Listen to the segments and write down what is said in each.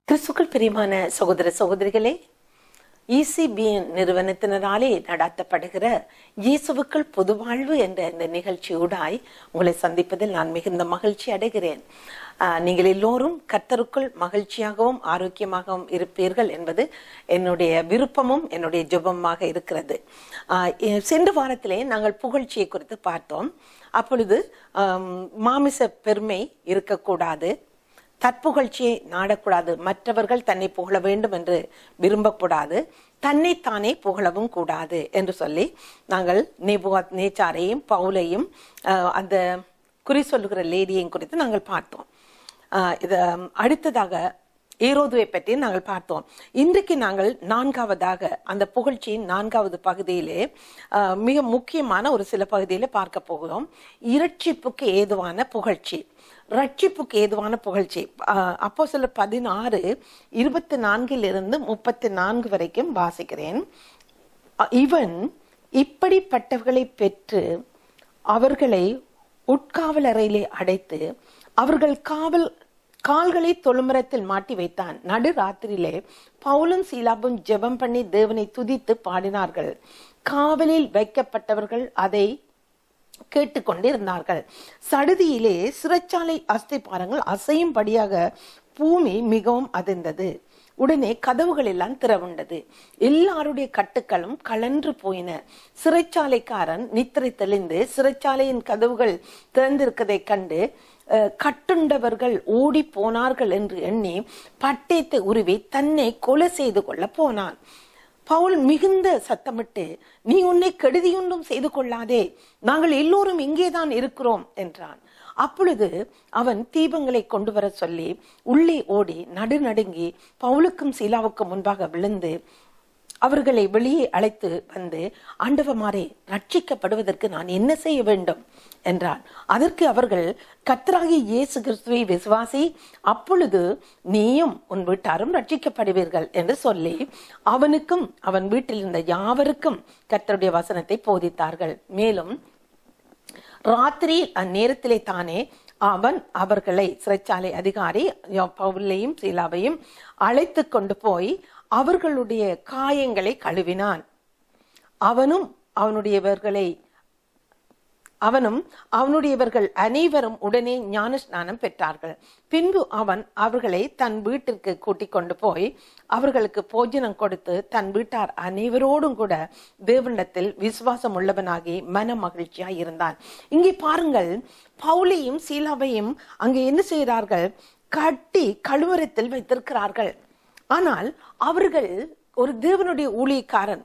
கிறிஸ்துக்கள் பிரியமான சகோதர சகோதரிகளே இசிபிஎன் நிறுவனத்தினராலே நடத்தப்படுகிற இயேசுவுக்கள் பொதுவாழ்வு என்ற இந்த நிகழ்ச்சியூடாய் உங்களை சந்திப்பதில் நான் மிகுந்த மகிழ்ச்சி அடைகிறேன் ஆஹ், நீங்கள் எல்லோரும் கர்த்தருக்குள் மகிழ்ச்சியாகவும் ஆரோக்கியமாகவும் இருப்பீர்கள் என்பது என்னுடைய விருப்பமும் என்னுடைய ஜெபமாக இருக்கிறது ஆஹ், எ- சென்ற வாரத்திலே நாங்கள் புகழ்ச்சியை குறித்து பார்த்தோம் அப்பொழுது ஆம், மாமிச பெருமை இருக்கக்கூடாது தற்புகழ்ச்சியை நாடக்கூடாது மற்றவர்கள் தன்னை புகழ வேண்டும் என்று விரும்பக்கூடாது தன்னைத்தானே புகழவும் கூடாது என்று சொல்லி நாங்கள் நேபுவாத் நேச்சாரையும் பவுலையும் ஆஹ், அந்த குறி சொல்லுகிற லேடியையும் குறித்து நாங்கள் பார்த்தோம் ஆஹ், இது அடுத்ததாக ஏரோதுவை பற்றி நாங்கள் பார்த்தோம் இன்றைக்கு நாங்கள் நான்காவதாக அந்த புகழ்ச்சியின் நான்காவது பகுதியிலே ஆஹ், மிக முக்கியமான ஒரு சில பகுதியிலே பார்க்க போகிறோம் இரட்சிப்புக்கு ஏதுவான புகழ்ச்சி ரட்சிப்புக்கு ஏதுவான புகழ்ச்சி அப்போ சில பதினாறு இருபத்தி நான்கிலிருந்து முப்பத்தி நான்கு வரைக்கும் வாசிக்கிறேன் அ- இவன் இப்படிப்பட்டவர்களை பெற்று அவர்களை உட்காவல் அறையிலே அடைத்து அவர்கள் காவல் கால்களை தொழுமரத்தில் மாட்டி வைத்தான் நடு ராத்திரியிலே பவுலும் சீலாவும் ஜெபம் பண்ணி தேவனை துதித்து பாடினார்கள் காவலில் வைக்கப்பட்டவர்கள் அதை கேட்டுக்கொண்டிருந்தார்கள் சடுதியிலே சிறைச்சாலை அஸ்திபாரங்கள் அசையும்படியாக பூமி மிகவும் அதிர்ந்தது உடனே கதவுகள் எல்லாம் திறவுண்டது எல்லாருடைய கட்டுக்களும் கலன்று போயின சிறைச்சாலைக்காரன் நித்திரை தெளிந்து சிறைச்சாலையின் கதவுகள் திறந்திருக்கதைக் கண்டு அஹ், கட்டுண்டவர்கள் ஓடி போனார்கள் என்று எண்ணி பட்டயத்தை உருவி தன்னை கொலை செய்து கொள்ள போனான் பவுல் மிகுந்த சத்தமிட்டு நீ உன்னை கெடுதியொன்றும் செய்து கொள்ளாதே நாங்கள் எல்லோரும் இங்கேதான் இருக்கிறோம் என்றான் அப்பொழுது அவன் தீபங்களை கொண்டு வர சொல்லி உள்ளே ஓடி நடுநடுங்கி பவுலுக்கும் சீலாவுக்கும் முன்பாக விழுந்து அவர்களை வெளியே அழைத்து வந்து ஆண்டவமாரே ரட்சிக்கப்படுவதற்கு நான் என்ன செய்ய வேண்டும் என்றான் அதற்கு அவர்கள் கர்த்தராகிய இயேசு கிறிஸ்துவை விசுவாசி அப்பொழுது நீயும் உன் வீட்டாரும் ரட்சிக்கப்படுவீர்கள் என்று சொல்லி அவனுக்கும் அவன் வீட்டில் இருந்த யாவருக்கும் கர்த்தருடைய வசனத்தை போதித்தார்கள் மேலும் ராத்திரியில் அந்நேரத்திலே தானே அவன் அவர்களை சிறைச்சாலை அதிகாரி யோ- பவுலையும் சீலாவையும் அழைத்து கொண்டு போய் அவர்களுடைய காயங்களை கழுவினான் அவனும் அவனுடையவர்களை அவனும் அவனுடையவர்கள் அனைவரும் உடனே ஞான ஸ்நானம் பெற்றார்கள் பின்பு அவன் அவர்களை தன் வீட்டிற்கு கூட்டிக் கொண்டு போய் அவர்களுக்கு போஜனம் கொடுத்து தன் வீட்டார் அனைவரோடும் கூட தேவனிடத்தில் விசுவாசம் உள்ளவனாகி மன மகிழ்ச்சியாய் இருந்தான் இங்கே பாருங்கள் பவுலையும் சீலாவையும் அங்கே என்ன செய்கிறார்கள் கட்டி கழுவரத்தில் வைத்திருக்கிறார்கள் ஆனால் அவர்கள் ஒரு தேவனுடைய ஊழியக்காரன்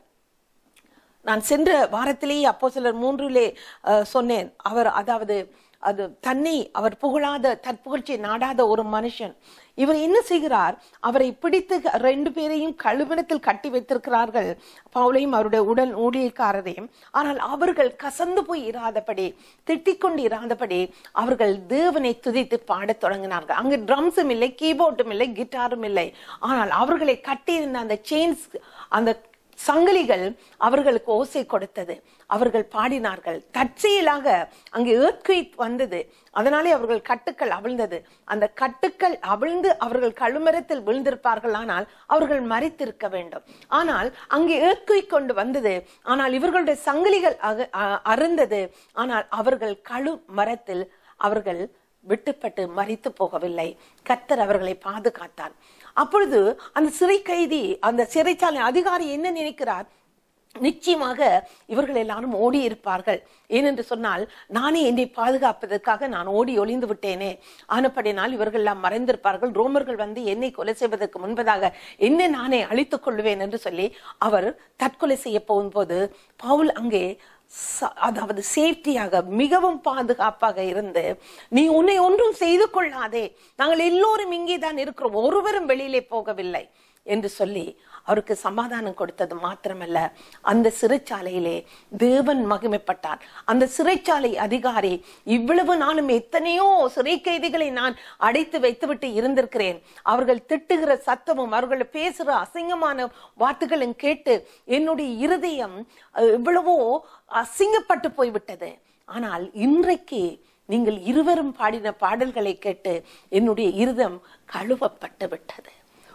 நான் சென்ற வாரத்திலேயே அப்போ சிலர் மூன்றிலே அஹ், சொன்னேன் அவர் அதாவது அது தன்னை அவர் புகழாத தற்புகழ்ச்சியை நாடாத ஒரு மனுஷன் இவர் என்ன செய்கிறார் அவரை பிடித்து ரெண்டு பேரையும் கழுவனத்தில் கட்டி வைத்திருக்கிறார்கள் பவுலையும் அவருடைய உடல் ஊழியக்காரரையும் ஆனால் அவர்கள் கசந்து போய் இராதபடி திட்டிக் கொண்டு இராதபடி அவர்கள் தேவனை துதித்து பாடத் தொடங்கினார்கள் அங்கு ட்ரம்ஸும் இல்லை கீபோர்டும் இல்லை கிட்டாரும் இல்லை ஆனால் அவர்களை கட்டியிருந்த அந்த செயின்ஸ் அந்த சங்கிலிகள் அவர்களுக்கு ஓசை கொடுத்தது அவர்கள் பாடினார்கள் தற்செயலாக அங்கு earthquake வந்தது அதனாலே அவர்கள் கட்டுக்கள் அவிழ்ந்தது அந்த கட்டுக்கள் அவிழ்ந்து அவர்கள் கழுமரத்தில் விழுந்திருப்பார்கள் ஆனால் அவர்கள் மறித்திருக்க வேண்டும் ஆனால் அங்கே earthquake கொண்டு வந்தது ஆனால் இவர்களுடைய சங்கிலிகள் அக- அ- அருந்தது ஆனால் அவர்கள் கழு மரத்தில் அவர்கள் விட்டுப்பட்டு மறித்து போகவில்லை கர்த்தர் அவர்களை பாதுகாத்தார் அப்பொழுது அந்த சிறை கைதி அந்த சிறைச்சாலை அதிகாரி என்ன நினைக்கிறார் நிச்சயமாக இவர்கள் எல்லாரும் ஓடி இருப்பார்கள் ஏனென்று சொன்னால் நானே என்னை பாதுகாப்பதற்காக நான் ஓடி ஒளிந்து விட்டேனே ஆனப்படினால் இவர்கள் எல்லாம் மறைந்திருப்பார்கள் ரோமர்கள் வந்து என்னை கொலை செய்வதற்கு முன்பதாக என்னை நானே அழித்துக் கொள்வேன் என்று சொல்லி அவர் தற்கொலை செய்ய போகும்போது பவுல் அங்கே ச- அதாவது சேஃப்டியாக மிகவும் பாதுகாப்பாக இருந்து நீ உன்னை ஒன்றும் செய்து கொள்ளாதே நாங்கள் எல்லோரும் இங்கே தான் இருக்கிறோம் ஒருவரும் வெளியிலே போகவில்லை என்று சொல்லி அவருக்கு சமாதானம் கொடுத்தது மாத்திரமல்ல அந்த சிறைச்சாலையிலே தேவன் மகிமைப்பட்டார் அந்த சிறைச்சாலை அதிகாரி இவ்வளவு நாளும் எத்தனையோ சிறை கைதிகளை நான் அடைத்து வைத்துவிட்டு இருந்திருக்கிறேன் அவர்கள் திட்டுகிற சத்தமும் அவர்கள் பேசுகிற அசிங்கமான வார்த்தைகளும் கேட்டு என்னுடைய இருதயம் அஹ், எவ்வளவோ அசிங்கப்பட்டு போய்விட்டது ஆனால் இன்றைக்கு நீங்கள் இருவரும் பாடின பாடல்களை கேட்டு என்னுடைய இருதம் கழுவப்பட்டு விட்டது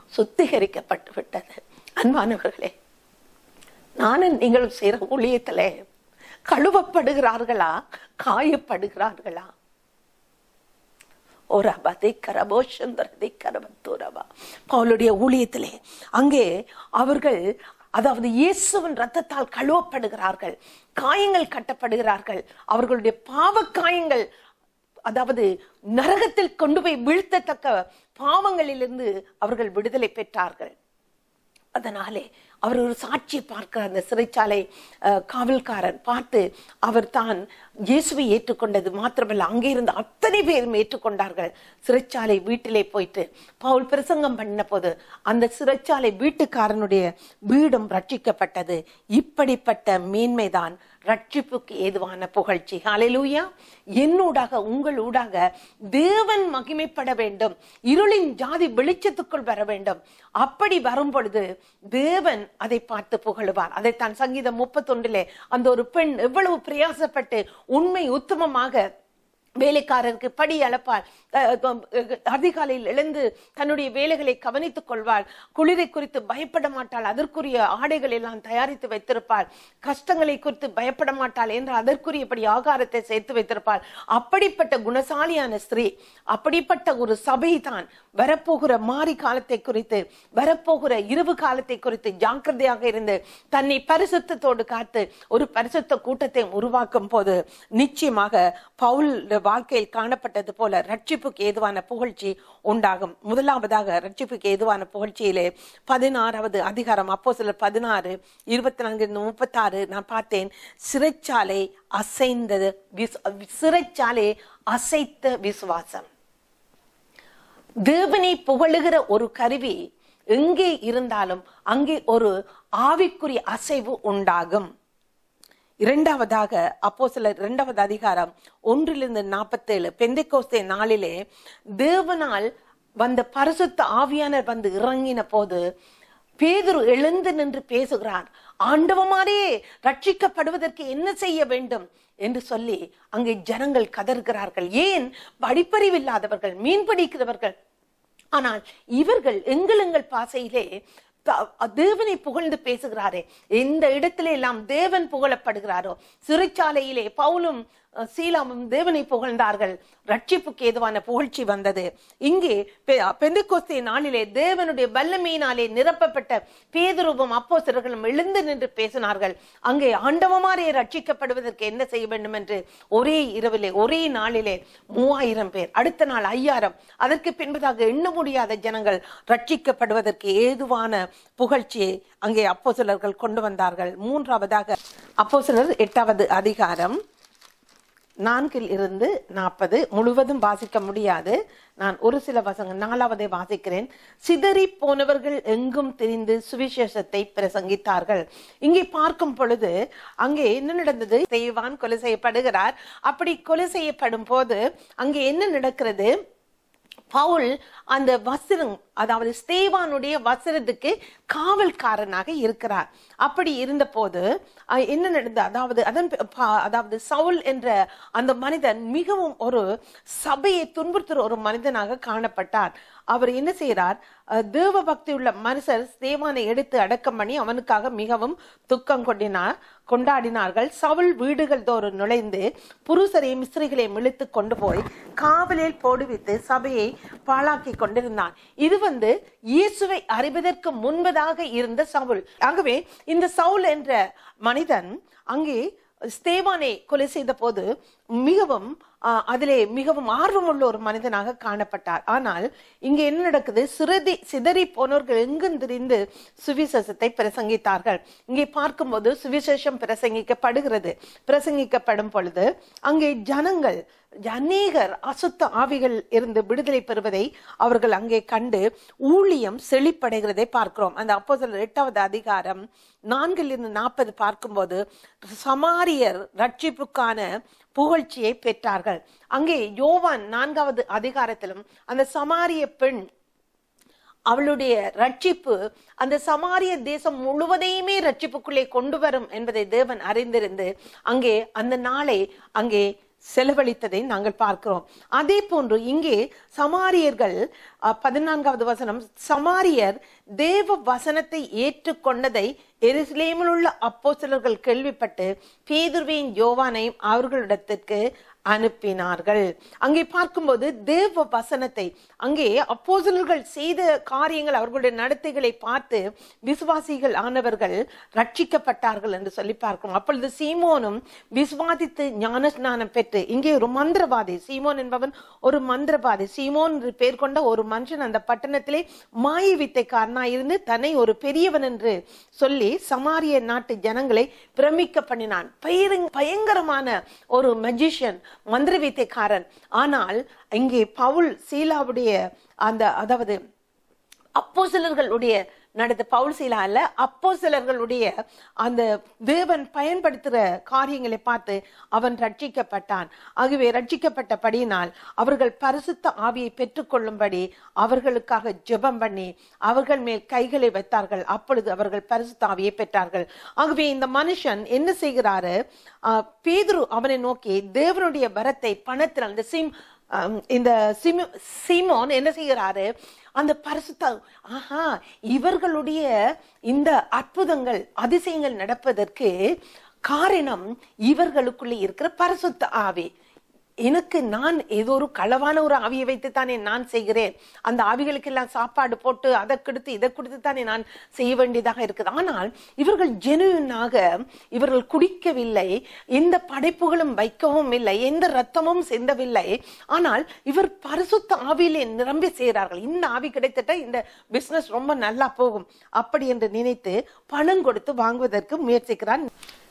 சுத்திகரிக்கப்பட்டு விட்டது அன்பானவர்களே நானும் நீங்களும் செய்யற ஊழியத்துல கழுவப்படுகிறார்களா காயப்படுகிறார்களா ஓரபா திக்கரபோ சுந்தர திக்கரபத்தூரபா பவுலுடைய ஊழியத்திலே அங்கே அவர்கள் அதாவது இயேசுவின் ரத்தத்தால் கழுவப்படுகிறார்கள் காயங்கள் கட்டப்படுகிறார்கள் அவர்களுடைய பாவ காயங்கள் அதாவது நரகத்தில் கொண்டு போய் வீழ்த்தத்தக்க பாவங்களிலிருந்து அவர்கள் விடுதலை பெற்றார்கள் அதனாலே அவர் ஒரு சாட்சியை பார்க்கிற அந்த சிறைச்சாலை அஹ், காவல்காரன் பார்த்து அவர் தான் இயேசுவை ஏற்றுக்கொண்டது மாத்திரமல்ல அங்கே இருந்த அத்தனை பேரும் ஏற்றுக்கொண்டார்கள் சிறைச்சாலை வீட்டிலே போயிட்டு பவுல் பிரசங்கம் பண்ண போது அந்த சிறைச்சாலை வீட்டுக்காரனுடைய வீடும் ரட்சிக்கப்பட்டது இப்படிப்பட்ட மேன்மைதான் ரட்சிப்புக்கு ஏதுவான புகழ்ச்சி ஹalleluya என்னூடாக உங்கள் ஊடாக தேவன் மகிமைப்பட வேண்டும் இருளின் ஜாதி வெளிச்சத்துக்குள் வர வேண்டும் அப்படி வரும் பொழுது தேவன் அதை பார்த்து புகழுவார் அதைத்தான் சங்கீதம் முப்பத்தொன்றிலே அந்த ஒரு பெண் எவ்வளவு பிரயாசப்பட்டு உண்மை உத்தமமாக வேலைக்காரருக்கு படி அளப்பாள் அஹ் அஹ் அதிகாலையில் எழுந்து தன்னுடைய வேலைகளை கவனித்துக் கொள்வாள் குளிரை குறித்து பயப்பட மாட்டாள் அதற்குரிய ஆடைகள் எல்லாம் தயாரித்து வைத்திருப்பாள் கஷ்டங்களை குறித்து பயப்பட மாட்டாள் என்று அதற்குரியபடி ஆகாரத்தை சேர்த்து வைத்திருப்பாள் அப்படிப்பட்ட குணசாலியான ஸ்திரீ அப்படிப்பட்ட ஒரு சபை தான் வரப்போகிற மாறி காலத்தை குறித்து வரப்போகிற இரவு காலத்தை குறித்து ஜாக்கிரதையாக இருந்து தன்னை பரிசுத்தத்தோடு காத்து ஒரு பரிசுத்த கூட்டத்தை உருவாக்கும் போது நிச்சயமாக பவுல் வாழ்க்கையில் காணப்பட்டது போல ரட்சிப்புக்கு ஏதுவான புகழ்ச்சி உண்டாகும் முதலாவதாக ரட்சிப்புக்கு ஏதுவான புகழ்ச்சியிலே பதினாறாவது அதிகாரம் அப்போ சிலர் பதினாறு இருபத்தி நான்கு முப்பத்தாறு நான் பார்த்தேன் சிறைச்சாலை அசைந்தது விஸ்- சிறைச்சாலை அசைத்த விசுவாசம் தேவனை புகழுகிற ஒரு கருவி எங்கே இருந்தாலும் அங்கே ஒரு ஆவிக்குரிய அசைவு உண்டாகும் இரண்டாவதாக அப்போ சில இரண்டாவது அதிகாரம் ஒன்றிலிருந்து நாற்பத்தேழு பெந்தைக்கோஸ்தே நாளிலே தேவனால் வந்த பரிசுத்த ஆவியானர் வந்து இறங்கின போது பேதுரு எழுந்து நின்று பேசுகிறார் ஆண்டவமாரே ரட்சிக்கப்படுவதற்கு என்ன செய்ய வேண்டும் என்று சொல்லி அங்கே ஜனங்கள் கதறுகிறார்கள் ஏன் படிப்பறிவில்லாதவர்கள் மீன் பிடிக்கிறவர்கள் ஆனால் இவர்கள் எங்கள் எங்கள் பாசையிலே த- தேவனை புகழ்ந்து பேசுகிறாரே எந்த இடத்திலே எல்லாம் தேவன் புகழப்படுகிறாரோ சிறைச்சாலையிலே பவுலும் அஹ், சீலாமும் தேவனை புகழ்ந்தார்கள் ரட்சிப்புக்கு ஏதுவான புகழ்ச்சி வந்தது இங்கே பெ- பெந்தெக்கோஸ்தே நாளிலே தேவனுடைய வல்லமையினாலே நிரப்பப்பட்ட பேதுருவும் அப்போஸ்தலர்களும் எழுந்து நின்று பேசினார்கள் அங்கே ஆண்டவமாரே ரட்சிக்கப்படுவதற்கு என்ன செய்ய வேண்டும் என்று ஒரே இரவிலே ஒரே நாளிலே மூவாயிரம் பேர் அடுத்த நாள் ஐயாயிரம் அதற்கு பின்பதாக எண்ண முடியாத ஜனங்கள் ரட்சிக்கப்படுவதற்கு ஏதுவான புகழ்ச்சியை அங்கே அப்போஸ்தலர்கள் கொண்டு வந்தார்கள் மூன்றாவதாக அப்போஸ்தலர் எட்டாவது அதிகாரம் நான்கில் இருந்து நாற்பது முழுவதும் வாசிக்க முடியாது நான் ஒரு சில வசங்க நாலாவதை வாசிக்கிறேன் சிதறி போனவர்கள் எங்கும் திரிந்து சுவிசேஷத்தை பிரசங்கித்தார்கள் இங்கே பார்க்கும் பொழுது அங்கே என்ன நடந்தது செய்வான் கொலை செய்யப்படுகிறார் அப்படி கொலை செய்யப்படும் போது அங்கே என்ன நடக்கிறது பவுல் அந்த வஸ்திரம் அதாவது ஸ்தேவானுடைய வஸ்திரத்துக்கு காவல்காரனாக இருக்கிறார் அப்படி இருந்தபோது அஹ், என்ன நடந்தது அதாவது அதன் பி- பா- அதாவது சவுல் என்ற அந்த மனிதன் மிகவும் ஒரு சபையை துன்புறுத்துற ஒரு மனிதனாக காணப்பட்டார் அவர் என்ன செய்கிறார் அஹ், தேவ பக்தி உள்ள மனுஷர் ஸ்தேவானை எடுத்து அடக்கம் பண்ணி அவனுக்காக மிகவும் துக்கம் கொண்டினார் கொண்டாடினார்கள் சவுல் வீடுகள் தோறும் நுழைந்து புருஷரையும் ஸ்திரீகளையும் இழுத்து கொண்டு போய் காவலில் போடுவித்து சபையை பாழாக்கி கொண்டிருந்தான் இது வந்து இயேசுவை அறிவதற்கு முன்பதாக இருந்த சவுல் ஆகவே இந்த சவுல் என்ற மனிதன் அங்கே ஸ்தேவானை கொலை செய்த போது மிகவும் ஆஹ், அதிலே மிகவும் ஆர்வமுள்ள ஒரு மனிதனாக காணப்பட்டார் ஆனால் இங்கே என்ன நடக்குது சிறதி சிதறி போனவர்கள் எங்கும் திரிந்து சுவிசேஷத்தை பிரசங்கித்தார்கள் இங்கே பார்க்கும்போது சுவிசேஷம் பிரசங்கிக்கப்படுகிறது பிரசங்கிக்கப்படும் பொழுது அங்கே ஜனங்கள் அநேகர் அசுத்த ஆவிகள் இருந்து விடுதலை பெறுவதை அவர்கள் அங்கே கண்டு ஊழியம் செழிப்படைகிறதை பார்க்கிறோம் அந்த அப்போ எட்டாவது அதிகாரம் நான்கில் இருந்து நாற்பது பார்க்கும்போது சமாரியர் ரட்சிப்புக்கான புகழ்ச்சியை பெற்றார்கள் அங்கே யோவான் நான்காவது அதிகாரத்திலும் அந்த சமாரிய பெண் அவளுடைய ரட்சிப்பு அந்த சமாரிய தேசம் முழுவதையுமே ரட்சிப்புக்குள்ளே கொண்டு வரும் என்பதை தேவன் அறிந்திருந்து அங்கே அந்த நாளை அங்கே செலவழித்ததை நாங்கள் பார்க்கிறோம் அதே போன்று இங்கே சமாரியர்கள் அஹ், பதினான்காவது வசனம் சமாரியர் தேவ வசனத்தை ஏற்றுக்கொண்டதை எருசலேமில் உள்ள அப்போஸ்தலர்கள் கேள்விப்பட்டு பேதுருவையும் யோவானையும் அவர்களிடத்திற்கு அனுப்பினார்கள் அங்கே பார்க்கும்போது தேவ வசனத்தை அங்கே அப்போஸ்தலர்கள் செய்த காரியங்கள் அவர்களுடைய நடத்தைகளை பார்த்து விசுவாசிகள் ஆனவர்கள் ரட்சிக்கப்பட்டார்கள் என்று சொல்லி பார்க்கிறோம் அப்பொழுது சீமோனும் விசுவாதித்து ஞான ஸ்நானம் பெற்று இங்கே ஒரு மந்திரவாதி சீமோன் என்பவன் ஒரு மந்திரவாதி சீமோன் என்று பெயர் கொண்ட ஒரு மனுஷன் அந்த பட்டணத்திலே மாய வித்தைக்காரனாய் இருந்து தன்னை ஒரு பெரியவன் என்று சொல்லி சமாரிய நாட்டு ஜனங்களை பிரமிக்க பண்ணினான் பயங்கர- பயங்கரமான ஒரு மெஜிஷியன் மந்திர வித்தைக்காரன் ஆனால் இங்கே பவுல் சீலாவுடைய அந்த அதாவது அப்போஸ்தலர்களுடைய நடந்த பவுல் சீலா அல்ல அப்போஸ்தலர்களுடைய அந்த தேவன் பயன்படுத்துகிற காரியங்களை பார்த்து அவன் ரட்சிக்கப்பட்டான் ஆகவே ரட்சிக்கப்பட்டபடியினால் அவர்கள் பரிசுத்த ஆவியை பெற்றுக்கொள்ளும்படி அவர்களுக்காக ஜெபம் பண்ணி அவர்கள் மேல் கைகளை வைத்தார்கள் அப்பொழுது அவர்கள் பரிசுத்த ஆவியை பெற்றார்கள் ஆகவே இந்த மனுஷன் என்ன செய்கிறாரு ஆஹ், பேதுரு அவனை நோக்கி தேவனுடைய வரத்தை பணத்தில் அந்த சிம் ஆம், இந்த சிமி- சீமோன் என்ன செய்கிறாரு அந்த பரிசுத்த ஆஹா இவர்களுடைய இந்த அற்புதங்கள் அதிசயங்கள் நடப்பதற்கு காரணம் இவர்களுக்குள்ளே இருக்கிற பரிசுத்த ஆவி எனக்கு நான் ஏதோ ஒரு களவான ஒரு ஆவியை வைத்து தானே நான் செய்கிறேன் அந்த ஆவிகளுக்கெல்லாம் சாப்பாடு போட்டு அதை கொடுத்து இதை கொடுத்து தானே நான் செய்ய வேண்டியதாக இருக்குது ஆனால் இவர்கள் ஜெனுவினாக இவர்கள் குடிக்கவில்லை எந்த படைப்புகளும் வைக்கவும் இல்லை எந்த ரத்தமும் சிந்தவில்லை ஆனால் இவர் பரிசுத்த ஆவியிலே நிரம்பி செய்கிறார்கள் இந்த ஆவி கிடைத்திட்ட இந்த பிசினஸ் ரொம்ப நல்லா போகும் அப்படி என்று நினைத்து பணம் கொடுத்து வாங்குவதற்கு முயற்சிக்கிறான்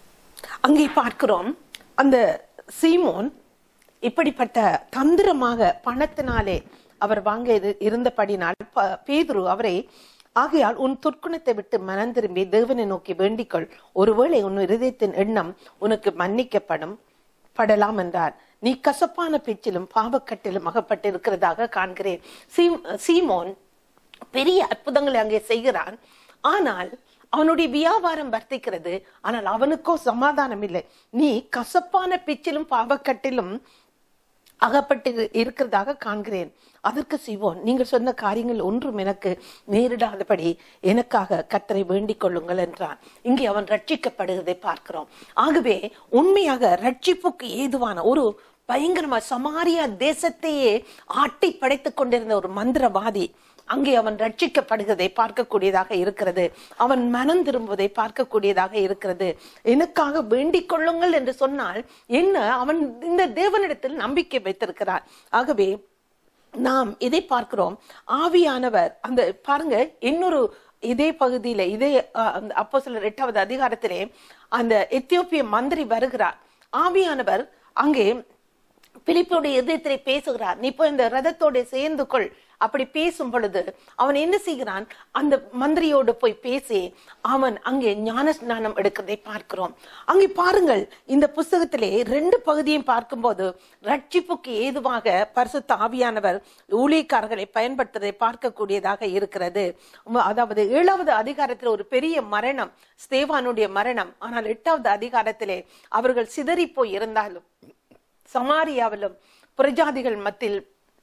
அங்கே பார்க்கிறோம் அந்த சீமோன் இப்படிப்பட்ட தந்திரமாக பணத்தினாலே அவர் வாங்க இரு- இருந்தபடினால் ப- பேதுரு அவரை ஆகையால் உன் துர்க்குணத்தை விட்டு மனம் திரும்பி தேவனை நோக்கி வேண்டிக்கொள் ஒருவேளை உன் இருதயத்தின் எண்ணம் உனக்கு மன்னிக்கப்படும் படலாம் என்றார் நீ கசப்பான பேச்சிலும் பாவக்கட்டிலும் அகப்பட்டிருக்கிறதாக காண்கிறேன் சீம் சீமோன் பெரிய அற்புதங்களை அங்கே செய்கிறான் ஆனால் அவனுடைய வியாபாரம் வர்த்திக்கிறது ஆனால் அவனுக்கோ சமாதானம் இல்லை நீ கசப்பான பிச்சிலும் பாவக்கட்டிலும் அகப்பட்டு இருக்கிறதாக காண்கிறேன் அதற்கு சிவோன் நீங்கள் சொன்ன காரியங்கள் ஒன்றும் எனக்கு நேரிடாதபடி எனக்காக கத்தரை வேண்டிக் கொள்ளுங்கள் என்றான் இங்கே அவன் ரட்சிக்கப்படுவதை பார்க்கிறோம் ஆகவே உண்மையாக ரட்சிப்புக்கு ஏதுவான ஒரு பயங்கரமா சமாரியா தேசத்தையே ஆட்டி படைத்துக் கொண்டிருந்த ஒரு மந்திரவாதி அங்கே அவன் ரட்சிக்கப்படுகிறதை பார்க்கக்கூடியதாக இருக்கிறது அவன் மனம் திரும்புவதை பார்க்கக்கூடியதாக இருக்கிறது எனக்காக வேண்டிக் கொள்ளுங்கள் என்று சொன்னால் என்ன அவன் இந்த தேவனிடத்தில் நம்பிக்கை வைத்திருக்கிறார் ஆகவே நாம் இதை பார்க்கிறோம் ஆவியானவர் அந்த பாருங்க இன்னொரு இதே பகுதியில இதே அப்போ சில எட்டாவது அதிகாரத்திலே அந்த எத்தியோப்பிய மந்திரி வருகிறார் ஆவியானவர் அங்கே பிலிப்புடைய இதயத்திலே பேசுகிறார் நீ போய் இந்த ரதத்தோட சேர்ந்து கொள் அப்படி பேசும் பொழுது அவன் என்ன செய்கிறான் அந்த மந்திரியோடு போய் பேசி அவன் அங்கே ஞான ஸ்நானம் எடுக்கிறதை பார்க்கிறோம் அங்கே பாருங்கள் இந்த புஸ்தகத்திலே ரெண்டு பகுதியும் பார்க்கும்போது ரட்சிப்புக்கு ஏதுவாக பரிசுத்த ஆவியானவர் ஊழியக்காரர்களை பயன்படுத்துவதை பார்க்கக்கூடியதாக இருக்கிறது உம், அதாவது ஏழாவது அதிகாரத்தில் ஒரு பெரிய மரணம் ஸ்தேவானுடைய மரணம் ஆனால் எட்டாவது அதிகாரத்திலே அவர்கள் சிதறி போய் இருந்தாலும் சமாரியாவிலும் புரஜாதிகள் மத்தியில்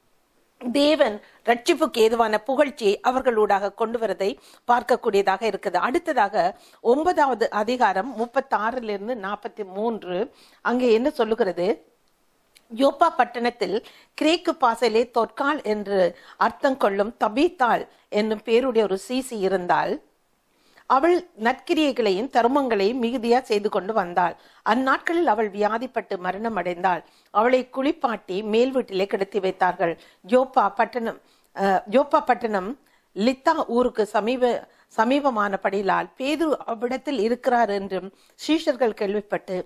தேவன் ரட்சிப்புக்கு ஏதுவான புகழ்ச்சியை அவர்களூடாக கொண்டு வரதை பார்க்கக்கூடியதாக இருக்குது அடுத்ததாக ஒன்பதாவது அதிகாரம் முப்பத்தி ஆறிலிருந்து நாற்பத்தி மூன்று அங்கே என்ன சொல்லுகிறது யோப்பா பட்டணத்தில் கிரேக்கு பாசையிலே தொற்கால் என்று அர்த்தம் கொள்ளும் தபீத்தாள் என்னும் பேருடைய ஒரு சீசி இருந்தால் அவள் நற்கிரியைகளையும் தருமங்களையும் மிகுதியா செய்து கொண்டு வந்தாள் அந்நாட்களில் அவள் வியாதிப்பட்டு மரணம் அடைந்தாள் அவளை குளிப்பாட்டி மேல் வீட்டிலே கிடத்தி வைத்தார்கள் ஜோப்பா பட்டணம் அஹ், ஜோப்பா பட்டணம் லித்தா ஊருக்கு சமீப சமீபமானபடியால் பேது அவ்விடத்தில் இருக்கிறார் என்றும் சீஷர்கள் கேள்விப்பட்டு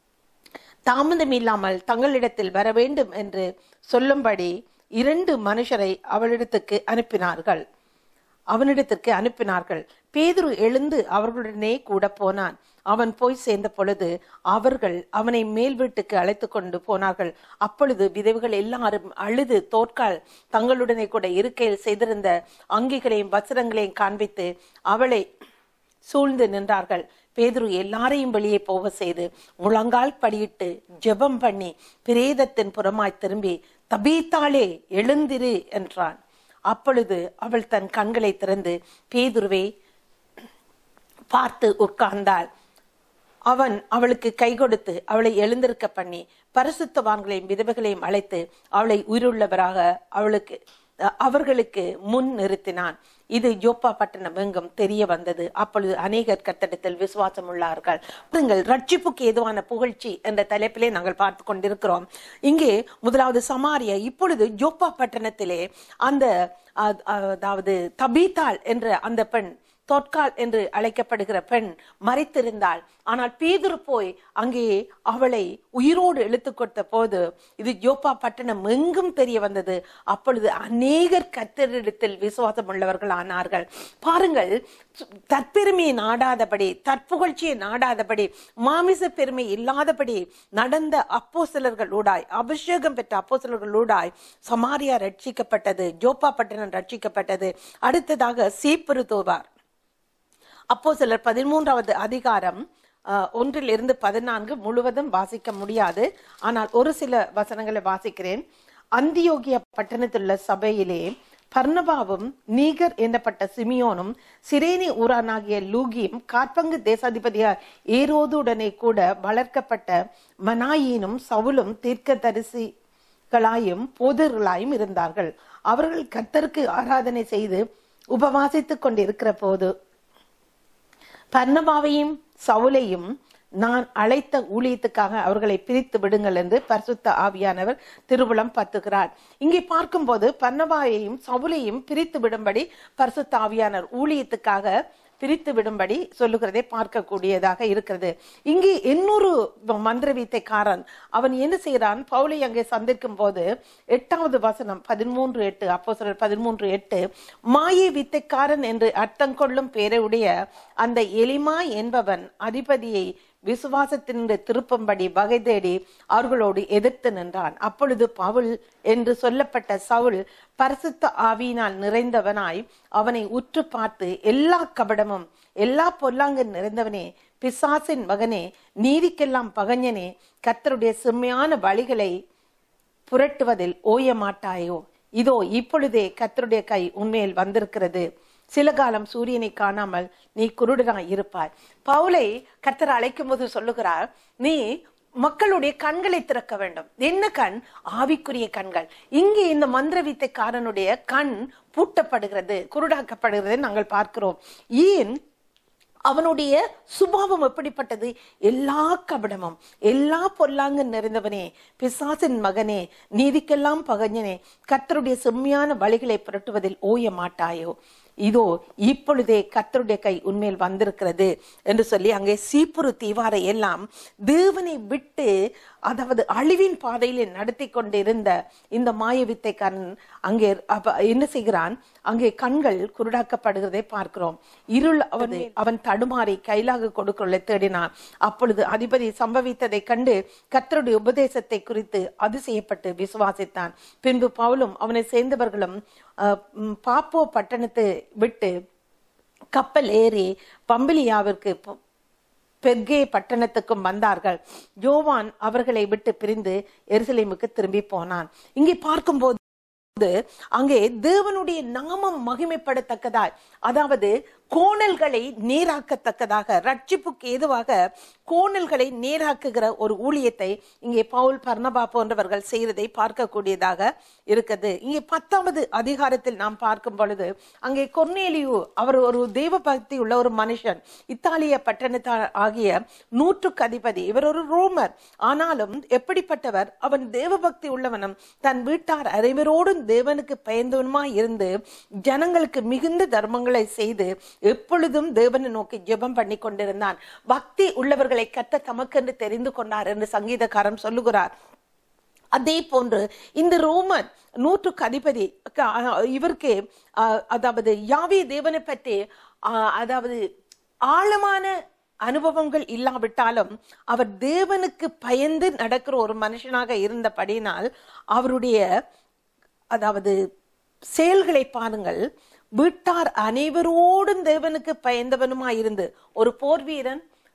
தாமதம் இல்லாமல் தங்களிடத்தில் வர வேண்டும் என்று சொல்லும்படி இரண்டு மனுஷரை அவளிடத்துக்கு அனுப்பினார்கள் அவனிடத்திற்கு அனுப்பினார்கள் பேதுரு எழுந்து அவர்களுடனே கூட போனான் அவன் போய் சேர்ந்த பொழுது அவர்கள் அவனை மேல் வீட்டுக்கு அழைத்து கொண்டு போனார்கள் அப்பொழுது விதவைகள் எல்லாரும் அழுது தோற்கால் தங்களுடனே கூட இருக்கையில் செய்திருந்த அங்கிகளையும் வஸ்திரங்களையும் காண்பித்து அவளை சூழ்ந்து நின்றார்கள் பேதுரு எல்லாரையும் வெளியே போக செய்து முழங்கால் படியிட்டு ஜெபம் பண்ணி பிரேதத்தின் புறமாய் திரும்பி தபீத்தாளே எழுந்திரு என்றான் அப்பொழுது அவள் தன் கண்களை திறந்து பேதுருவை பார்த்து உட்கார்ந்தாள் அவன் அவளுக்கு கை கொடுத்து அவளை எழுந்திருக்க பண்ணி பரிசுத்தவான்களையும் விதவைகளையும் அழைத்து அவளை உயிருள்ளவராக அவளுக்கு அஹ், அவர்களுக்கு முன் நிறுத்தினான் இது ஜோப்பா பட்டணம் எங்கும் தெரிய வந்தது அப்பொழுது அநேகர் கத்தடத்தில் விசுவாசம் உள்ளார்கள் பாருங்கள் ரட்சிப்புக்கு ஏதுவான புகழ்ச்சி என்ற தலைப்பிலே நாங்கள் பார்த்து கொண்டிருக்கிறோம் இங்கே முதலாவது சமாரியா இப்பொழுது ஜோப்பா பட்டணத்திலே அந்த அ- அதாவது தபீத்தாள் என்ற அந்த பெண் தொட்கால் என்று அழைக்கப்படுகிற பெண் மறைத்திருந்தாள் ஆனால் பேதுரு போய் அங்கே அவளை உயிரோடு இழுத்து கொடுத்த போது இது ஜோப்பா பட்டணம் எங்கும் தெரிய வந்தது அப்பொழுது அநேகர் கத்தரிடத்தில் விசுவாசம் உள்ளவர்கள் ஆனார்கள் பாருங்கள் தற்பெருமையை நாடாதபடி தற்புகழ்ச்சியை நாடாதபடி மாமிச பெருமை இல்லாதபடி நடந்த அப்போஸ்தலர்களூடாய் அபிஷேகம் பெற்ற அப்போஸ்தலர்களூடாய் சமாரியா ரட்சிக்கப்பட்டது ஜோப்பா பட்டணம் ரட்சிக்கப்பட்டது அடுத்ததாக சீப்புரு தோவார் அப்போ சிலர் பதிமூன்றாவது அதிகாரம் அஹ், ஒன்றிலிருந்து பதினான்கு முழுவதும் வாசிக்க முடியாது ஆனால் ஒரு சில வசனங்களை வாசிக்கிறேன் அந்தியோகிய பட்டணத்திலுள்ள சபையிலே பர்னபாவும் நீகர் எனப்பட்ட சிமியோனும் சிரேனி ஊரானாகிய லூகியும் காற்பங்கு தேசாதிபதியார் ஏரோதுடனே கூட வளர்க்கப்பட்ட மனாயினும் சவுலும் தீர்க்கதரிசிகளாயும் போதர்களாயும் இருந்தார்கள் அவர்கள் கர்த்தருக்கு ஆராதனை செய்து உபவாசித்துக் கொண்டிருக்கிற போது பர்னபாவையும் சவுலையும் நான் அழைத்த ஊழியத்துக்காக அவர்களை பிரித்து விடுங்கள் என்று பரிசுத்த ஆவியானவர் திருவுளம் பத்துகிறார் இங்கே பார்க்கும்போது பர்னபாவையும் சவுலையும் பிரித்து விடும்படி பரிசுத்த ஆவியானவர் ஊழியத்துக்காக பிரித்து விடும்படி சொல்லுகிறதை பார்க்கக்கூடியதாக இருக்கிறது இங்கே இன்னொரு மந்திர வித்தைக்காரன் அவன் என்ன செய்கிறான் பவுலை அங்கே சந்திக்கும் போது எட்டாவது வசனம் பதிமூன்று எட்டு அப்போ பதிமூன்று எட்டு மாயை வித்தைக்காரன் என்று அர்த்தம் கொள்ளும் பேருடைய அந்த எலிமா என்பவன் அதிபதியை விசுவாசத்தினின்று திருப்பும்படி வகை தேடி அவர்களோடு எதிர்த்து நின்றான் அப்பொழுது பவுல் என்று சொல்லப்பட்ட சவுல் பரிசுத்த ஆவியினால் நிறைந்தவனாய் அவனை உற்று பார்த்து எல்லா கபடமும் எல்லா பொல்லாங்கு நிறைந்தவனே பிசாசின் மகனே நீதிக்கெல்லாம் பகஞ்சனே கர்த்தருடைய செம்மையான வழிகளை புரட்டுவதில் ஓய மாட்டாயோ இதோ இப்பொழுதே கர்த்தருடைய கை உண்மையில் வந்திருக்கிறது சில காலம் சூரியனை காணாமல் நீ குருடனாய் இருப்பாய் பவுலை கர்த்தர் அழைக்கும் போது சொல்லுகிறார் நீ மக்களுடைய கண்களை திறக்க வேண்டும் என்ன கண் ஆவிக்குரிய கண்கள் இங்கே இந்த மந்திர வித்தைக்காரனுடைய கண் பூட்டப்படுகிறது குருடாக்கப்படுகிறது நாங்கள் பார்க்கிறோம் ஏன் அவனுடைய சுபாவம் எப்படிப்பட்டது எல்லா கபடமும் எல்லா பொல்லாங்கு நிறைந்தவனே பிசாசின் மகனே நீதிக்கெல்லாம் பகஞ்சனே கர்த்தருடைய செம்மையான வழிகளை புரட்டுவதில் ஓய மாட்டாயோ இதோ இப்பொழுதே கர்த்தருடைய கை உண்மையில் வந்திருக்கிறது என்று சொல்லி அங்கே சீப்புரு தீவாரை எல்லாம் தேவனை விட்டு அதாவது அழிவின் பாதையிலே நடத்தி கொண்டிருந்த இந்த மாய வித்தைக்காரன் அங்கே அப்ப என்ன செய்கிறான் அங்கே கண்கள் குருடாக்கப்படுகிறதை பார்க்கிறோம் இருள் அவன் அவன் தடுமாறி கைலாக கொடுக்கொள்ள தேடினான் அப்பொழுது அதிபதி சம்பவித்ததை கண்டு கர்த்தருடைய உபதேசத்தை குறித்து அதிசயப்பட்டு விசுவாசித்தான் பின்பு பவுலும் அவனை சேர்ந்தவர்களும் அஹ், ம், பாப்போ பட்டணத்தை விட்டு கப்பல் ஏறி பம்பிலியாவிற்கு போ- பெர்கே பட்டணத்துக்கும் வந்தார்கள் யோவான் அவர்களை விட்டு பிரிந்து எருசலேமுக்கு திரும்பி போனான் இங்கே பார்க்கும்போது அங்கே தேவனுடைய நாமம் மகிமைப்படத்தக்கதாய் அதாவது கோணல்களை நேராக்கத்தக்கதாக ரட்சிப்புக்கு ஏதுவாக கோணல்களை நேராக்குகிற ஒரு ஊழியத்தை இங்கே பவுல் பர்ணபா போன்றவர்கள் செய்யறதை பார்க்கக்கூடியதாக இருக்குது இங்கே பத்தாவது அதிகாரத்தில் நாம் பார்க்கும் பொழுது அங்கே கொர்னேலியு அவர் ஒரு தெய்வ பக்தி உள்ள ஒரு மனுஷன் இத்தாலிய பட்டணத்தார் ஆகிய நூற்றுக்கு அதிபதி இவர் ஒரு ரோமர் ஆனாலும் எப்படிப்பட்டவர் அவன் தேவ பக்தி உள்ளவனும் தன் வீட்டார் அனைவரோடும் தேவனுக்கு பயந்தவனுமாய் இருந்து ஜனங்களுக்கு மிகுந்த தர்மங்களை செய்து எப்பொழுதும் தேவனை நோக்கி ஜெபம் பண்ணி கொண்டிருந்தான் பக்தி உள்ளவர்களை கத்த தமக்கென்று தெரிந்து கொண்டார் என்று சங்கீதக்காரன் சொல்லுகிறார் அதே போன்று இந்த ரோமன் நூற்றுக்கு அதிபதி க- இவருக்கு அஹ், அதாவது யாவே தேவனை பற்றி அஹ், அதாவது ஆழமான அனுபவங்கள் இல்லாவிட்டாலும் அவர் தேவனுக்கு பயந்து நடக்கிற ஒரு மனுஷனாக இருந்தபடியினால் அவருடைய அதாவது செயல்களை பாருங்கள் வீட்டார் அனைவரோடும் தேவனுக்கு பயந்தவனுமாய் இருந்து ஒரு போர் வீரன்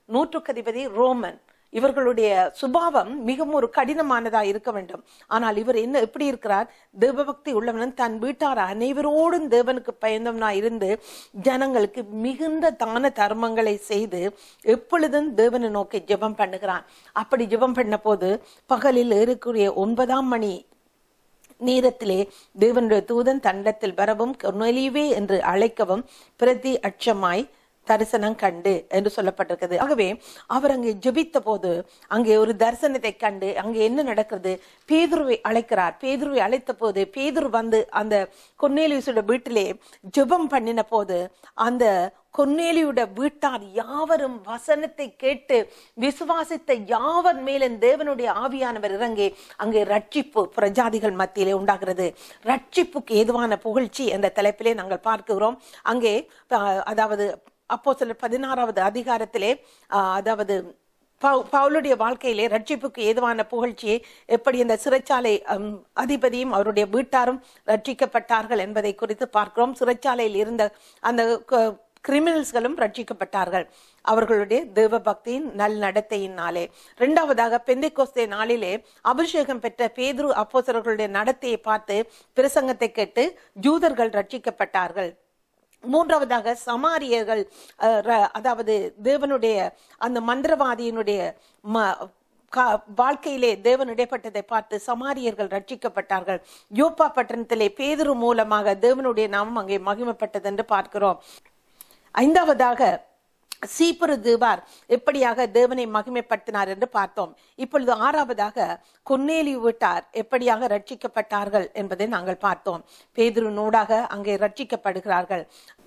நூற்றுக்கு அதிபதி ரோமன் இவர்களுடைய சுபாவம் மிகவும் ஒரு கடினமானதா இருக்க வேண்டும் ஆனால் இவர் என்ன எப்படி இருக்கிறார் தேவபக்தி உள்ளவன் தன் வீட்டார் அனைவரோடும் தேவனுக்கு பயந்தவனா இருந்து ஜனங்களுக்கு மிகுந்த தான தர்மங்களை செய்து எப்பொழுதும் தேவனை நோக்கி ஜெபம் பண்ணுகிறான் அப்படி ஜெபம் பண்ண போது பகலில் ஏறக்கூடிய ஒன்பதாம் மணி நேரத்திலே தேவனுடைய தூதன் தண்டத்தில் வரவும் கொர்நேலியுவே என்று அழைக்கவும் பிரதி அட்சமாய் தரிசனம் கண்டு என்று சொல்லப்பட்டிருக்கிறது ஆகவே அவர் அங்கே ஜெபித்த போது அங்கே ஒரு தரிசனத்தை கண்டு அங்கே என்ன நடக்கிறது பேதுருவை அழைக்கிறார் பேதுருவை அழைத்த போது பேதுரு வந்து அந்த கொன்னேலியுசோட வீட்டிலே ஜெபம் பண்ணின போது அந்த கொன்னேலியுட வீட்டார் யாவரும் வசனத்தை கேட்டு விசுவாசித்த யாவர் மேலும் தேவனுடைய ஆவியானவர் இறங்கி அங்கே ரட்சிப்பு பிரஜாதிகள் மத்தியிலே உண்டாகிறது ரட்சிப்புக்கு ஏதுவான புகழ்ச்சி என்ற தலைப்பிலே நாங்கள் பார்க்கிறோம் அங்கே அஹ், அதாவது அப்போ சில பதினாறாவது அதிகாரத்திலே அஹ், அதாவது பவு- பவுலுடைய வாழ்க்கையிலே ரட்சிப்புக்கு ஏதுவான புகழ்ச்சியை எப்படி இந்த சிறைச்சாலை ஹம், அதிபதியும் அவருடைய வீட்டாரும் ரட்சிக்கப்பட்டார்கள் என்பதை குறித்து பார்க்கிறோம் சிறைச்சாலையில் இருந்த அந்த க- கிரிமினல்ஸ்களும் ரட்சிக்கப்பட்டார்கள் அவர்களுடைய தேவ பக்தியின் நல் நடத்தையினாலே இரண்டாவதாக பெந்தைக்கோஸ்தே நாளிலே அபிஷேகம் பெற்ற பேதுரு அப்போஸ்தலர்களுடைய நடத்தையை பார்த்து பிரசங்கத்தை கேட்டு ஜூதர்கள் ரட்சிக்கப்பட்டார்கள் மூன்றாவதாக சமாரியர்கள் அஹ், ர- அதாவது தேவனுடைய அந்த மந்திரவாதியினுடைய ம- கா- வாழ்க்கையிலே தேவன் இடைப்பட்டதை பார்த்து சமாரியர்கள் ரட்சிக்கப்பட்டார்கள் யோப்பா பட்டணத்திலே பேதுரு மூலமாக தேவனுடைய நாமம் அங்கே மகிமைப்பட்டது என்று பார்க்கிறோம் ஐந்தாவதாக சீப்புரு தீபார் எப்படியாக தேவனை மகிமைப்படுத்தினார் என்று பார்த்தோம் இப்பொழுது ஆறாவதாக கொன்னேலி வீட்டார் எப்படியாக ரட்சிக்கப்பட்டார்கள் என்பதை நாங்கள் பார்த்தோம் பேதுரு நூடாக அங்கே ரட்சிக்கப்படுகிறார்கள்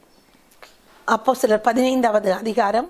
அப்போ சிலர் பதினைந்தாவது அதிகாரம்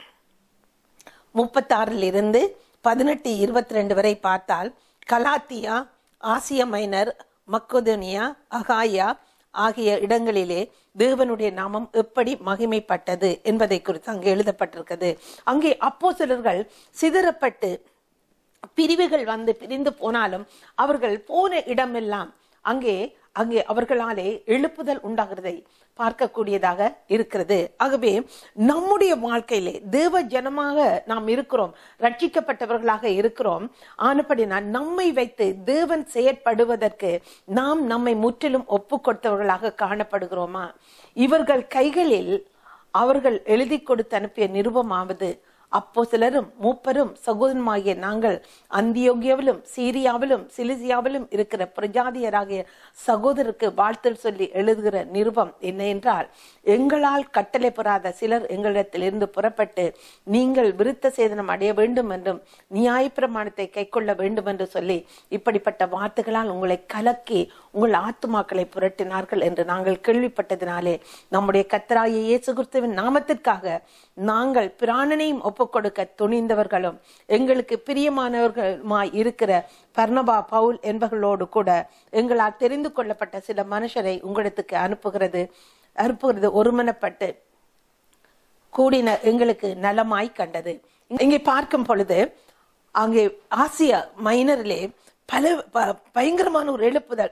முப்பத்தாறில் இருந்து பதினெட்டு இருபத்தி ரெண்டு வரை பார்த்தால் கலாத்தியா ஆசிய மைனர் மக்கோதோனியா அகாயா ஆகிய இடங்களிலே தேவனுடைய நாமம் எப்படி மகிமைப்பட்டது என்பதை குறித்து அங்கே எழுதப்பட்டிருக்கிறது அங்கே அப்போ சிலர்கள் சிதறப்பட்டு பிரிவுகள் வந்து பிரிந்து போனாலும் அவர்கள் போன இடமெல்லாம் அங்கே அங்கே அவர்களாலே எழுப்புதல் உண்டாகிறதை பார்க்கக்கூடியதாக இருக்கிறது ஆகவே நம்முடைய வாழ்க்கையிலே தேவ ஜனமாக நாம் இருக்கிறோம் ரட்சிக்கப்பட்டவர்களாக இருக்கிறோம் ஆனப்படினா நம்மை வைத்து தேவன் செயற்படுவதற்கு நாம் நம்மை முற்றிலும் ஒப்பு கொடுத்தவர்களாக காணப்படுகிறோமா இவர்கள் கைகளில் அவர்கள் எழுதி கொடுத்து அனுப்பிய நிருபமாவது அப்போ சிலரும் மூப்பரும் சகோதரமாகிய நாங்கள் அந்தியோகியாவிலும் சீரியாவிலும் சிலிசியாவிலும் இருக்கிற பிரஜாதியராகிய சகோதரருக்கு வாழ்த்தல் சொல்லி எழுதுகிற நிருபம் என்ன என்றால் எங்களால் கட்டளை பெறாத சிலர் எங்களிடத்திலிருந்து புறப்பட்டு நீங்கள் விருத்த சேதனம் அடைய வேண்டும் என்றும் நியாயப்பிரமாணத்தை கைக்கொள்ள வேண்டும் என்று சொல்லி இப்படிப்பட்ட வார்த்தைகளால் உங்களை கலக்கி உங்கள் ஆத்துமாக்களை புரட்டினார்கள் என்று நாங்கள் கேள்விப்பட்டதினாலே நம்முடைய கத்தராய இயேசு கிறிஸ்துவின் நாமத்திற்காக நாங்கள் பிராணனையும் ஒப்புக்கொடுக்க துணிந்தவர்களும் எங்களுக்கு பிரியமானவர்களுமாய் இருக்கிற பர்ணபா பவுல் என்பவர்களோடு கூட எங்களால் தெரிந்து கொள்ளப்பட்ட சில மனுஷரை உங்களிடத்துக்கு அனுப்புகிறது அனுப்புகிறது ஒருமனப்பட்டு கூடின எங்களுக்கு நலமாய் கண்டது இங்கே பார்க்கும் பொழுது அங்கே ஆசிய மைனரிலே பல ப- பயங்கரமான ஒரு எழுப்புதல்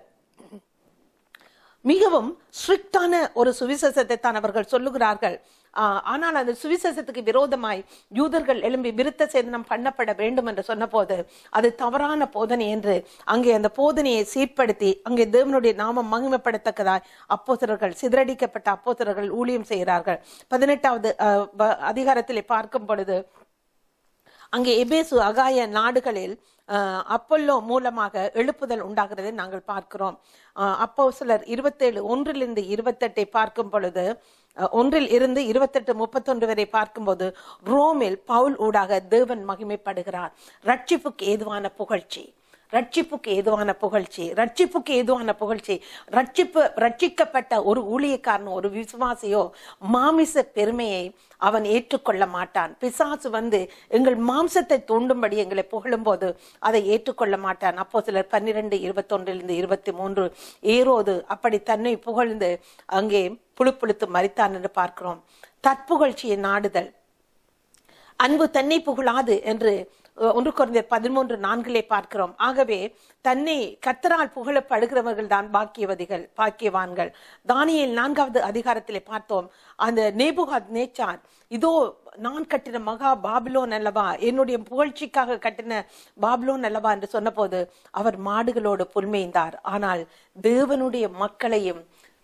மிகவும் ஸ்ட்ரிக்டான ஒரு சுவிசேஷத்தை தான் அவர்கள் சொல்லுகிறார்கள் ஆஹ் ஆனால் அந்த சுவிசேஷத்துக்கு விரோதமாய் யூதர்கள் எழும்பி விருத்த சேதனம் பண்ணப்பட வேண்டும் என்று சொன்னபோது அது தவறான போதனை என்று அங்கே அந்த போதனையை சீர்படுத்தி அங்கே தேவனுடைய நாமம் மகிமைப்படத்தக்கதாய் அப்போசரர்கள் சிதறடிக்கப்பட்ட அப்போசரர்கள் ஊழியம் செய்கிறார்கள் பதினெட்டாவது ஆஹ் வ- அதிகாரத்திலே பார்க்கும் பொழுது அங்கே எபேசு அகாய நாடுகளில் அஹ், அப்பல்லோ மூலமாக எழுப்புதல் உண்டாகிறதை நாங்கள் பார்க்கிறோம் அஹ், அப்போ சிலர் இருபத்தேழு ஒன்றிலிருந்து இருபத்தெட்டை பார்க்கும் பொழுது அஹ், ஒன்றில் இருந்து இருபத்தெட்டு முப்பத்தொன்று வரை பார்க்கும்போது ரோமில் பவுல் ஊடாக தேவன் மகிமைப்படுகிறார் ரட்சிப்புக்கு ஏதுவான புகழ்ச்சி ரட்சிப்புக்கு ஏதுவான புகழ்ச்சி ரட்சிப்புக்கு ஏதுவான புகழ்ச்சி ரட்சிப்பு ரட்சிக்கப்பட்ட ஒரு ஊழியக்காரன் ஒரு விசுவாசியோ மாமிச பெருமையை அவன் ஏற்றுக்கொள்ள மாட்டான் பிசாசு வந்து எங்கள் மாம்சத்தை தூண்டும்படி எங்களை புகழும்போது அதை ஏற்றுக்கொள்ள மாட்டான் அப்போ சிலர் பன்னிரெண்டு இருபத்தொன்றிலிருந்து இருபத்தி மூன்று ஏரோது அப்படி தன்னை புகழ்ந்து அங்கே புழுப்புழுத்து மறித்தான் என்று பார்க்கிறோம் தற்புகழ்ச்சியை நாடுதல் அன்பு தன்னை புகழாது என்று அஹ், ஒன்று குறைந்தர் பதிமூன்று நான்கிலே பார்க்கிறோம் ஆகவே தன்னை கத்தரால் புகழப்படுகிறவர்கள் தான் பாக்கியவதிகள் பாக்கியவான்கள் தானியேல் நான்காவது அதிகாரத்திலே பார்த்தோம் அந்த நேபுகாத் நேச்சார் இதோ நான் கட்டின மகா பாபிலோன் அல்லவா என்னுடைய புகழ்ச்சிக்காக கட்டின பாபிலோன் அல்லவா என்று சொன்னபோது அவர் மாடுகளோடு புல்மேய்ந்தார் ஆனால் தேவனுடைய மக்களையும்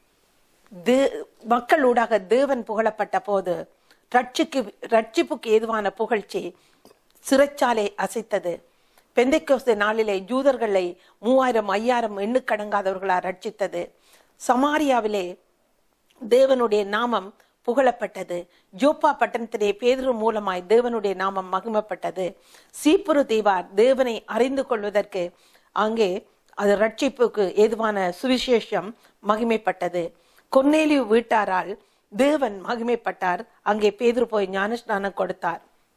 தே- மக்களூடாக தேவன் புகழப்பட்ட போது ரட்சிக்கு ரட்சிப்புக்கு ஏதுவான புகழ்ச்சி சிறைச்சாலை அசைத்தது பெந்தைக்கோஸ்து நாளிலே யூதர்களை மூவாயிரம் ஐயாயிரம் எண்ணுக்கடங்காதவர்களா ரட்சித்தது சமாரியாவிலே தேவனுடைய நாமம் புகழப்பட்டது ஜோப்பா பட்டணத்திலே பேதுரு மூலமாய் தேவனுடைய நாமம் மகிமைப்பட்டது சீப்புரு தீவார் தேவனை அறிந்து கொள்வதற்கு அங்கே அது ரட்சிப்புக்கு ஏதுவான சுவிசேஷம் மகிமைப்பட்டது கொன்னேலியு வீட்டாரால் தேவன் மகிமைப்பட்டார் அங்கே பேதுரு போய் ஞானஸ்நானம் கொடுத்தார்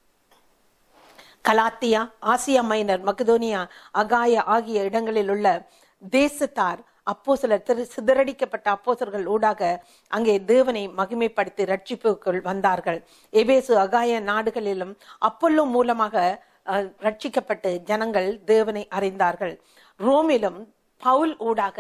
கலாத்தியா ஆசியா மைனர் மக்கதோனியா அகாயா ஆகிய இடங்களில் உள்ள தேசத்தார் அப்போ சிலர் சிதறடிக்கப்பட்ட அப்போசர்கள் ஊடாக அங்கே தேவனை மகிமைப்படுத்தி ரட்சிப்புக்குள் வந்தார்கள் எபேசு அகாய நாடுகளிலும் அப்பல்லோ மூலமாக அஹ், ரட்சிக்கப்பட்டு ஜனங்கள் தேவனை அறிந்தார்கள் ரோமிலும் பவுல் ஊடாக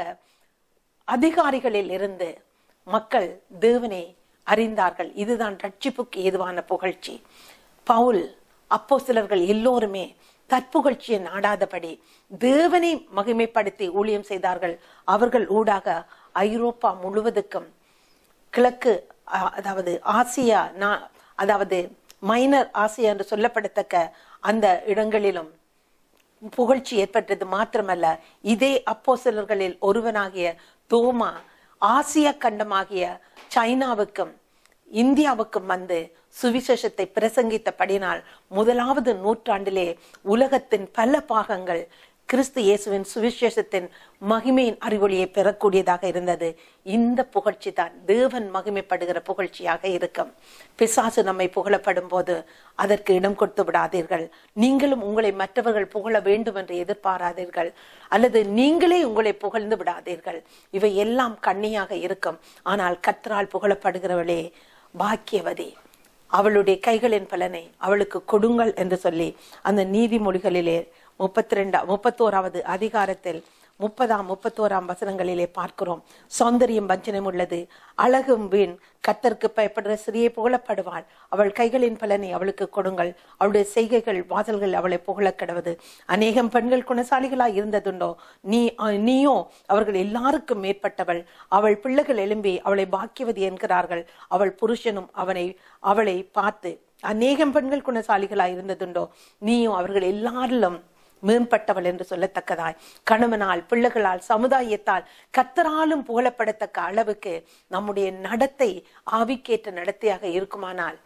அதிகாரிகளில் இருந்து மக்கள் தேவனை அறிந்தார்கள் இதுதான் ரட்சிப்புக்கு ஏதுவான புகழ்ச்சி பவுல் அப்போஸ்தலர்கள் எல்லோருமே தற்புகழ்ச்சியை நாடாதபடி தேவனை மகிமைப்படுத்தி ஊழியம் செய்தார்கள் அவர்கள் ஊடாக ஐரோப்பா முழுவதுக்கும் கிழக்கு அ- அதாவது ஆசியா நா- அதாவது மைனர் ஆசியா என்று சொல்லப்படத்தக்க அந்த இடங்களிலும் புகழ்ச்சி ஏற்பட்டது மாத்திரமல்ல இதே அப்போஸ்தலர்களில் ஒருவனாகிய தோமா ஆசிய கண்டமாகிய சைனாவுக்கும் இந்தியாவுக்கும் வந்து சுவிசேஷத்தை பிரசங்கித்தபடினால் முதலாவது நூற்றாண்டிலே உலகத்தின் பல பாகங்கள் கிறிஸ்து இயேசுவின் சுவிசேஷத்தின் மகிமையின் அறிவொளியை பெறக்கூடியதாக இருந்தது இந்த புகழ்ச்சி தான் தேவன் மகிமைப்படுகிற புகழ்ச்சியாக இருக்கும் பிசாசு நம்மை புகழப்படும் போது அதற்கு இடம் கொடுத்து விடாதீர்கள் நீங்களும் உங்களை மற்றவர்கள் புகழ வேண்டும் என்று எதிர்பாராதீர்கள் அல்லது நீங்களே உங்களை புகழ்ந்து விடாதீர்கள் இவை எல்லாம் கண்ணியாக இருக்கும் ஆனால் கத்தரால் புகழப்படுகிறவளே பாக்கியவதி அவளுடைய கைகளின் பலனை அவளுக்கு கொடுங்கள் என்று சொல்லி அந்த நீதிமொழிகளிலே முப்பத்தி ரெண்டா முப்பத்தோராவது அதிகாரத்தில் முப்பதாம் முப்பத்தோராம் வசனங்களிலே பார்க்கிறோம் சௌந்தரியம் வஞ்சனம் உள்ளது அழகும் வீண் கத்தருக்கு பயப்படுற சிறியை புகழப்படுவாள் அவள் கைகளின் பலனை அவளுக்கு கொடுங்கள் அவளுடைய செய்கைகள் வாசல்கள் அவளை புகழக் கிடவது அநேகம் பெண்கள் குணசாலிகளாய் இருந்ததுண்டோ நீ அஹ், நீயோ அவர்கள் எல்லாருக்கும் மேற்பட்டவள் அவள் பிள்ளைகள் எழும்பி அவளை பாக்கியவதி என்கிறார்கள் அவள் புருஷனும் அவனை அவளை பார்த்து அநேகம் பெண்கள் குணசாலிகளாய் இருந்ததுண்டோ நீயும் அவர்கள் எல்லாரிலும் மேம்பட்டவள் என்று சொல்லத்தக்கதாய் கணவனால் பிள்ளைகளால் சமுதாயத்தால் கத்தராலும் புகழப்படத்தக்க அளவுக்கு நம்முடைய நடத்தை ஆவிக்கேற்ற நடத்தையாக இருக்குமானால்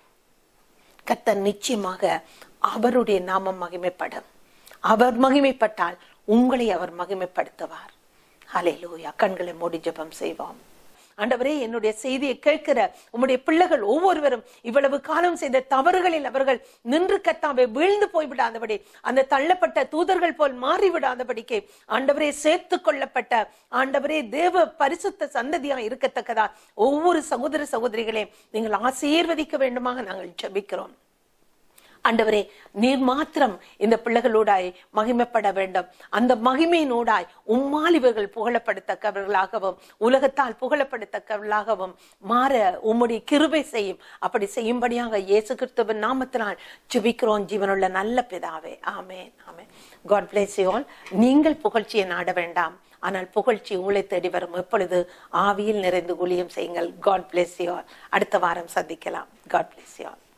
கத்தர் நிச்சயமாக அவருடைய நாமம் மகிமைப்படும் அவர் மகிமைப்பட்டால் உங்களை அவர் மகிமைப்படுத்துவார் ஹalleluya கண்களை மூடி ஜெபம் செய்வோம் ஆண்டவரே என்னுடைய செய்தியை கேட்கிற உம்முடைய பிள்ளைகள் ஒவ்வொருவரும் இவ்வளவு காலம் செய்த தவறுகளில் அவர்கள் நின்று கத்தாவை வீழ்ந்து போய்விடாதபடி அந்த தள்ளப்பட்ட தூதர்கள் போல் மாறிவிடாதபடிக்கு ஆண்டவரே சேர்த்து கொள்ளப்பட்ட ஆண்டவரே தேவ பரிசுத்த சந்ததியா இருக்கத்தக்கதா ஒவ்வொரு சகோதர சகோதரிகளே நீங்கள் ஆசீர்வதிக்க வேண்டுமாக நாங்கள் ஜெபிக்கிறோம் ஆண்டவரே நீர் மாத்திரம் இந்த பிள்ளைகளோடாய் மகிமைப்பட வேண்டும் அந்த மகிமையினூடாய் உம்மால் இவர்கள் புகழப்படத்தக்கவர்களாகவும் உலகத்தால் புகழப்படத்தக்கவர்களாகவும் மாற உம்முடைய கிருபை செய்யும் அப்படி செய்யும்படியாக இயேசு கிறிஸ்துவின் நாமத்தினால் ஜெபிக்கிறோம் ஜீவனுள்ள நல்ல பிதாவே ஆமென் ஆமென் காட் பிளேஸ் யூ ஆல் நீங்கள் புகழ்ச்சியை நாட வேண்டாம் ஆனால் புகழ்ச்சி உங்களை தேடி வரும் எப்பொழுது ஆவியில் நிறைந்து ஊழியம் செய்யுங்கள் காட் பிளேஸ் யூ ஆல் அடுத்த வாரம் சந்திக்கலாம் காட் பிளேஸ் யூ ஆல்